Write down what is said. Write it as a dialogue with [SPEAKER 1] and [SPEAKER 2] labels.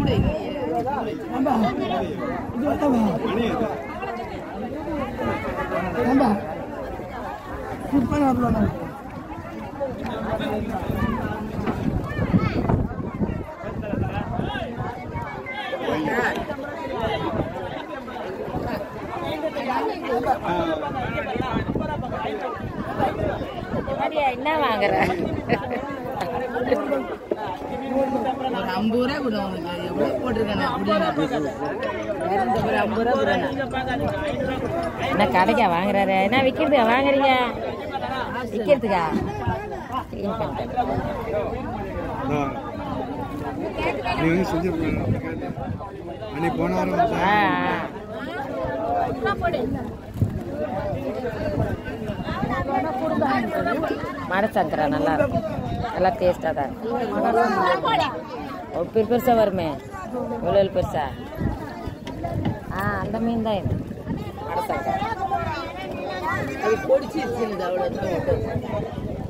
[SPEAKER 1] ஏம்பா, இது வரவா? ஏம்பா, சூப்பரா இருக்கலாம்.
[SPEAKER 2] மாதிரியா என்ன வாங்குற
[SPEAKER 3] ஒரு ஐம்பது ரூபா கூட உனக்கு எவ்வளவு போட்டிருக்கேன் இரநூத்தி ஐம்பது ரூபா கூட
[SPEAKER 2] என்ன கடைக்கா வாங்குறாரு என்ன விற்கிறதுக்கா வாங்குறீங்க விற்கிறதுக்கா க்ளீன் பண்ணிட்டேன்
[SPEAKER 4] நீ வந்து செஞ்சு அன்னைக்கு போன வாரம்
[SPEAKER 2] ஆ
[SPEAKER 4] வந்தா
[SPEAKER 2] ஆ. மரச்சந்திரா நல்லா இருக்கும் நல்லா டேஸ்டாக தான் இருக்கும் ஒரு பெரு பெருசாக வருமே எவ்வளோ பெருசா ஆ அந்த மீன் தான் இது மரச்சந்திரா
[SPEAKER 3] அது பொடிச்சு அவ்வளோதான்